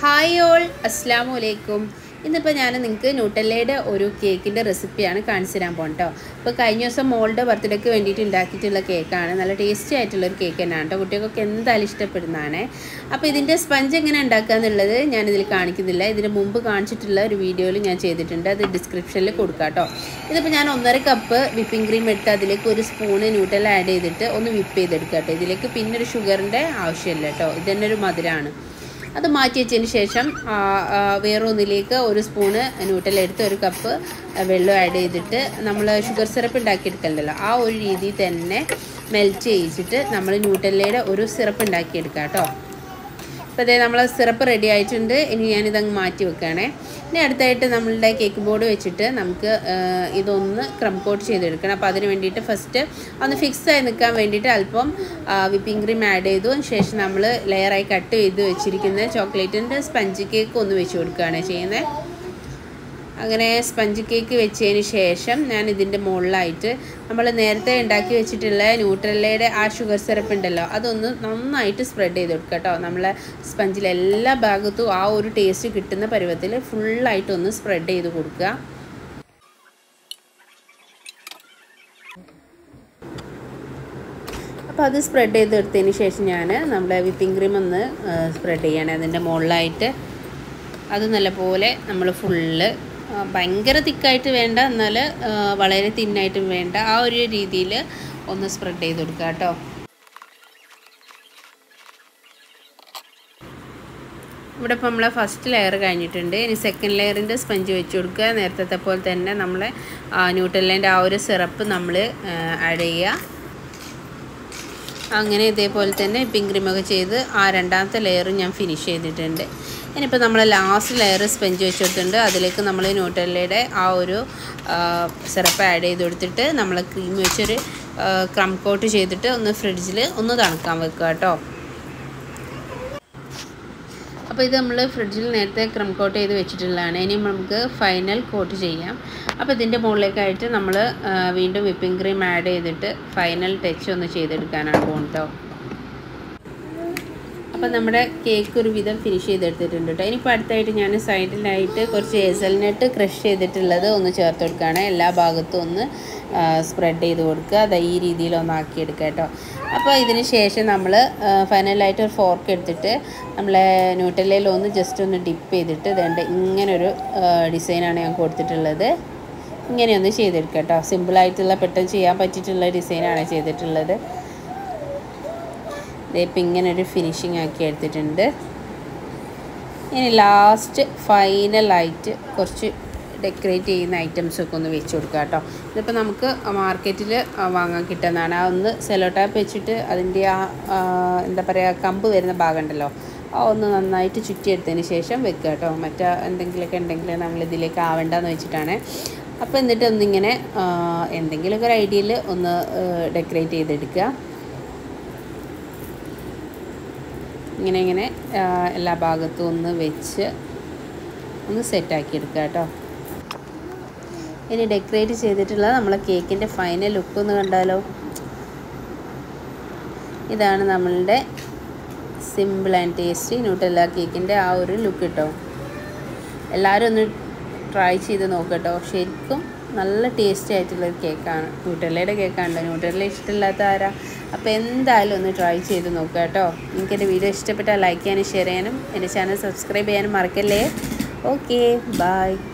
hi all അസ്സാം വലൈക്കും ഇന്നിപ്പോൾ ഞാൻ നിങ്ങൾക്ക് ന്യൂട്ടല്ലയുടെ ഒരു കേക്കിൻ്റെ റെസിപ്പിയാണ് കാണിച്ചു തരാൻ പോകും കേട്ടോ ഇപ്പോൾ കഴിഞ്ഞ ദിവസം മോളുടെ ബർത്ത്ഡേക്ക് വേണ്ടിയിട്ട് ഉണ്ടാക്കിയിട്ടുള്ള കേക്കാണ് നല്ല ടേസ്റ്റി ആയിട്ടുള്ള ഒരു കേക്ക് തന്നെയാണ് കേട്ടോ കുട്ടികൾക്കൊക്കെ എന്തായാലും ഇഷ്ടപ്പെടുന്നതാണ് അപ്പോൾ ഇതിൻ്റെ സ്പഞ്ച് എങ്ങനെ ഉണ്ടാക്കുക എന്നുള്ളത് ഞാനിതിൽ കാണിക്കുന്നില്ല ഇതിന് മുമ്പ് കാണിച്ചിട്ടുള്ള ഒരു വീഡിയോയിൽ ഞാൻ ചെയ്തിട്ടുണ്ട് അത് ഡിസ്ക്രിപ്ഷനിൽ കൊടുക്കാം കേട്ടോ ഇതിപ്പോൾ ഞാൻ ഒന്നര കപ്പ് വിപ്പിംഗ് ക്രീം എടുത്ത് അതിലേക്ക് ഒരു സ്പൂണ് ന്യൂട്ടല്ല ആഡ് ചെയ്തിട്ട് ഒന്ന് വിപ്പ് ചെയ്തെടുക്കുക കേട്ടോ ഇതിലേക്ക് പിന്നെ ഒരു ഷുഗറിൻ്റെ ആവശ്യമില്ല കേട്ടോ ഇത് തന്നെ ഒരു മധുരമാണ് അത് മാറ്റി വെച്ചതിന് ശേഷം ആ, ആ, വേറെ ഒന്നിലേക്ക് ഒരു സ്പൂണ് ന്യൂട്ടൽ എടുത്ത് ഒരു കപ്പ് വെള്ളം ആഡ് ചെയ്തിട്ട് നമ്മൾ ഷുഗർ സിറപ്പ് ഉണ്ടാക്കിയെടുക്കലുണ്ടല്ലോ ആ ഒരു രീതിയിൽ തന്നെ മെൽറ്റ് ചെയ്യിച്ചിട്ട് നമ്മൾ ന്യൂട്ടല്ലയുടെ ഒരു സിറപ്പ് ഉണ്ടാക്കിയെടുക്കാം കേട്ടോ അപ്പോൾ അതേ നമ്മൾ സിറപ്പ് റെഡി ആയിട്ടുണ്ട് ഇനി ഞാനിതങ്ങ് മാറ്റി വെക്കുകയാണേ ഇനി അടുത്തായിട്ട് നമ്മളുടെ കേക്ക് ബോർഡ് വെച്ചിട്ട് നമുക്ക് ആ, ഇതൊന്ന് ക്രം കോട്ട് ചെയ്തെടുക്കണം അപ്പോൾ അതിന് വേണ്ടിയിട്ട് ഫസ്റ്റ് ഒന്ന് ഫിക്സ് ആയി നിൽക്കാൻ വേണ്ടിയിട്ട് അല്പം വിപ്പിംഗ് ക്രീം ആഡ് ചെയ്തു അതിന് ശേഷം നമ്മൾ ലെയറായി കട്ട് ചെയ്ത് വെച്ചിരിക്കുന്ന ചോക്ലേറ്റിൻ്റെ സ്പഞ്ച് കേക്ക് ഒന്ന് വെച്ച് കൊടുക്കുകയാണ് ചെയ്യുന്നത് അങ്ങനെ സ്പഞ്ച് കേക്ക് വെച്ചതിന് ശേഷം ഞാൻ ഇതിൻ്റെ മുകളിലായിട്ട് നമ്മൾ നേരത്തെ ഉണ്ടാക്കി വെച്ചിട്ടുള്ള ന്യൂട്രല്ലയുടെ ആ ഷുഗർ സിറപ്പ് ഉണ്ടല്ലോ അതൊന്ന് നന്നായിട്ട് സ്പ്രെഡ് ചെയ്ത് കൊടുക്കുക കേട്ടോ നമ്മളെ സ്പഞ്ചിലെ എല്ലാ ഭാഗത്തും ആ ഒരു ടേസ്റ്റ് കിട്ടുന്ന പരുവത്തിൽ ഫുള്ളായിട്ടൊന്ന് സ്പ്രെഡ് ചെയ്ത് കൊടുക്കുക അപ്പോൾ അത് സ്പ്രെഡ് ചെയ്തെടുത്തതിന് ശേഷം ഞാൻ നമ്മുടെ വിപ്പിംഗ് ക്രീം ഒന്ന് സ്പ്രെഡ് ചെയ്യണേ അതിൻ്റെ മുകളിലായിട്ട് അത് നല്ലപോലെ നമ്മൾ ഫുള്ള് ഭയങ്കര തിക്കായിട്ട് വേണ്ട എന്നാൽ വളരെ തിന്നായിട്ടും വേണ്ട ആ ഒരു രീതിയിൽ ഒന്ന് സ്പ്രെഡ് ചെയ്ത് കൊടുക്കുക കേട്ടോ ഇവിടെ ഇപ്പോൾ നമ്മളെ ഫസ്റ്റ് ലെയർ കഴിഞ്ഞിട്ടുണ്ട് ഇനി സെക്കൻഡ് ലെയറിൻ്റെ സ്പഞ്ച് വെച്ച് കൊടുക്കുക നേരത്തെ പോലെ തന്നെ നമ്മളെ ന്യൂട്രലിൻ്റെ ആ ഒരു സിറപ്പ് നമ്മൾ ആഡ് ചെയ്യുക അങ്ങനെ ഇതേപോലെ തന്നെ പിങ്ക് ക്രീമൊക്കെ ചെയ്ത് ആ രണ്ടാമത്തെ ലെയർ ഞാൻ ഫിനിഷ് ചെയ്തിട്ടുണ്ട് ഇനിയിപ്പോൾ നമ്മൾ ലാസ്റ്റ് ലെയർ സ്പെഞ്ച് വെച്ച് കൊടുത്തിട്ടുണ്ട് അതിലേക്ക് നമ്മൾ ന്യൂട്രല്ലയുടെ ആ ഒരു സിറപ്പ് ആഡ് ചെയ്ത് കൊടുത്തിട്ട് നമ്മൾ ക്രീം വെച്ചൊരു ക്രം കോട്ട് ചെയ്തിട്ട് ഒന്ന് ഫ്രിഡ്ജിൽ ഒന്ന് തണുക്കാൻ വെക്കുക കേട്ടോ അപ്പോൾ ഇത് നമ്മൾ ഫ്രിഡ്ജിൽ നേരത്തെ ക്രം കോട്ട് ചെയ്ത് വെച്ചിട്ടുള്ളതാണ് ഇനി നമുക്ക് ഫൈനൽ കോട്ട് ചെയ്യാം അപ്പോൾ ഇതിൻ്റെ മുകളിലേക്കായിട്ട് നമ്മൾ വീണ്ടും വിപ്പിംഗ് ക്രീം ആഡ് ചെയ്തിട്ട് ഫൈനൽ ടച്ച് ഒന്ന് ചെയ്തെടുക്കാനാണ് പോകുന്നത് അപ്പോൾ നമ്മുടെ കേക്ക് ഒരു വിധം ഫിനിഷ് ചെയ്തെടുത്തിട്ടുണ്ട് കേട്ടോ ഇനിയിപ്പോൾ അടുത്തായിട്ട് ഞാൻ സൈഡിലായിട്ട് കുറച്ച് ഏസൽനെട്ട് ക്രഷ് ചെയ്തിട്ടുള്ളത് ഒന്ന് ചേർത്ത് കൊടുക്കുകയാണ് എല്ലാ ഭാഗത്തും ഒന്ന് സ്പ്രെഡ് ചെയ്ത് കൊടുക്കുക അത് ഈ രീതിയിൽ ഒന്ന് ആക്കിയെടുക്കുക കേട്ടോ അപ്പോൾ ഇതിന് ശേഷം നമ്മൾ ഫൈനലായിട്ട് ഒരു ഫോർക്ക് എടുത്തിട്ട് നമ്മളെ ന്യൂട്ടലയിൽ ഒന്ന് ജസ്റ്റ് ഒന്ന് ഡിപ്പ് ചെയ്തിട്ട് ഇതേണ്ട ഇങ്ങനൊരു ഡിസൈനാണ് ഞാൻ കൊടുത്തിട്ടുള്ളത് ഇങ്ങനെയൊന്ന് ചെയ്തെടുക്കുക കേട്ടോ സിമ്പിളായിട്ടുള്ള പെട്ടെന്ന് ചെയ്യാൻ പറ്റിയിട്ടുള്ള ഡിസൈനാണ് ചെയ്തിട്ടുള്ളത് ഇപ്പം ഇങ്ങനെ ഒരു ഫിനിഷിങ് ആക്കി എടുത്തിട്ടുണ്ട് ഇനി ലാസ്റ്റ് ഫൈനലായിട്ട് കുറച്ച് ഡെക്കറേറ്റ് ചെയ്യുന്ന ഐറ്റംസ് ഒക്കെ ഒന്ന് വെച്ച് കൊടുക്കുക കേട്ടോ ഇതിപ്പോൾ നമുക്ക് മാർക്കറ്റിൽ വാങ്ങാൻ കിട്ടുന്നതാണ് ആ ഒന്ന് സെലോ ടാപ്പ് വെച്ചിട്ട് അതിൻ്റെ ആ എന്താ പറയുക കമ്പ് വരുന്ന ഭാഗം ഉണ്ടല്ലോ ആ ഒന്ന് നന്നായിട്ട് ചുറ്റിയെടുത്തതിന് ശേഷം വെക്കുക കേട്ടോ മറ്റേ എന്തെങ്കിലുമൊക്കെ ഉണ്ടെങ്കിൽ നമ്മൾ ഇതിലേക്ക് ആവേണ്ടെന്ന് വെച്ചിട്ടാണ് അപ്പോൾ എന്നിട്ട് ഒന്നിങ്ങനെ എന്തെങ്കിലുമൊക്കെ ഒരു ഐഡിയയിൽ ഒന്ന് ഡെക്കറേറ്റ് ചെയ്തെടുക്കുക ഇങ്ങനെ ഇങ്ങനെ എല്ലാ ഭാഗത്തും ഒന്ന് വെച്ച് ഒന്ന് സെറ്റാക്കി എടുക്കുക കേട്ടോ ഇനി ഡെക്കറേറ്റ് ചെയ്തിട്ടുള്ള നമ്മളെ കേക്കിൻ്റെ ഫൈനൽ ലുക്ക് ഒന്ന് കണ്ടാലോ ഇതാണ് നമ്മളുടെ സിമ്പിൾ ആൻഡ് ടേസ്റ്റി ന്യൂട്ടെല്ല കേക്കിൻ്റെ ആ ഒരു ലുക്ക് കിട്ടോ എല്ലാവരും ഒന്ന് ട്രൈ ചെയ്ത് നോക്കട്ടോ ശരിക്കും നല്ല ടേസ്റ്റി ആയിട്ടുള്ളൊരു കേക്കാണ് ന്യൂട്രല്ലയുടെ കേക്കാണ് ന്യൂട്രല്ല ഇഷ്ടമില്ലാത്ത ആരാ അപ്പോൾ എന്തായാലും ഒന്ന് ട്രൈ ചെയ്ത് നോക്കുക കേട്ടോ നിങ്ങൾക്ക് എൻ്റെ വീഡിയോ ഇഷ്ടപ്പെട്ടാൽ ലൈക്ക് ചെയ്യാനും ഷെയർ ചെയ്യാനും എൻ്റെ ചാനൽ സബ്സ്ക്രൈബ് ചെയ്യാനും മറക്കല്ലേ ഓക്കെ ബായ്